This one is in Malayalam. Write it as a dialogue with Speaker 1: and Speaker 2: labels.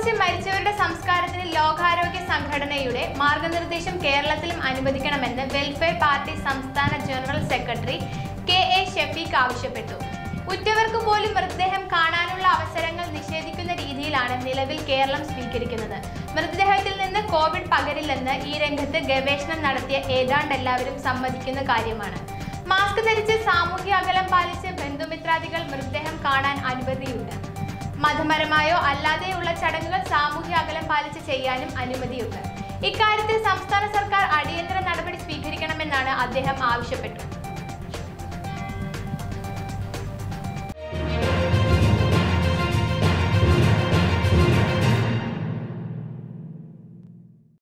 Speaker 1: ബാധിച്ച് മരിച്ചവരുടെ സംസ്കാരത്തിന് ലോകാരോഗ്യ സംഘടനയുടെ മാർഗനിർദ്ദേശം കേരളത്തിലും അനുവദിക്കണമെന്ന് വെൽഫെയർ പാർട്ടി സംസ്ഥാന general secretary K A Shafeeq ആവശ്യപ്പെട്ടു ഉറ്റവർക്ക് പോലും മൃതദേഹം കാണാനുള്ള അവസരങ്ങൾ നിഷേധിക്കുന്ന രീതിയിലാണ് നിലവിൽ കേരളം സ്വീകരിക്കുന്നത് മൃതദേഹത്തിൽ നിന്ന് കോവിഡ് പകരില്ലെന്ന് ഈ രംഗത്ത് ഗവേഷണം നടത്തിയ ഏതാണ്ട് എല്ലാവരും സമ്മതിക്കുന്ന കാര്യമാണ് മാസ്ക് ധരിച്ച് സാമൂഹ്യ അകലം പാലിച്ച് ബന്ധുമിത്രാദികൾ മൃതദേഹം കാണാൻ അനുമതിയുണ്ട് മതപരമായോ അല്ലാതെയുള്ള ചടങ്ങുകൾ സാമൂഹ്യ അകലം പാലിച്ച് ചെയ്യാനും അനുമതിയുണ്ട് ഇക്കാര്യത്തിൽ സംസ്ഥാന സർക്കാർ അടിയന്തര നടപടി സ്വീകരിക്കണമെന്നാണ് അദ്ദേഹം ആവശ്യപ്പെട്ടത്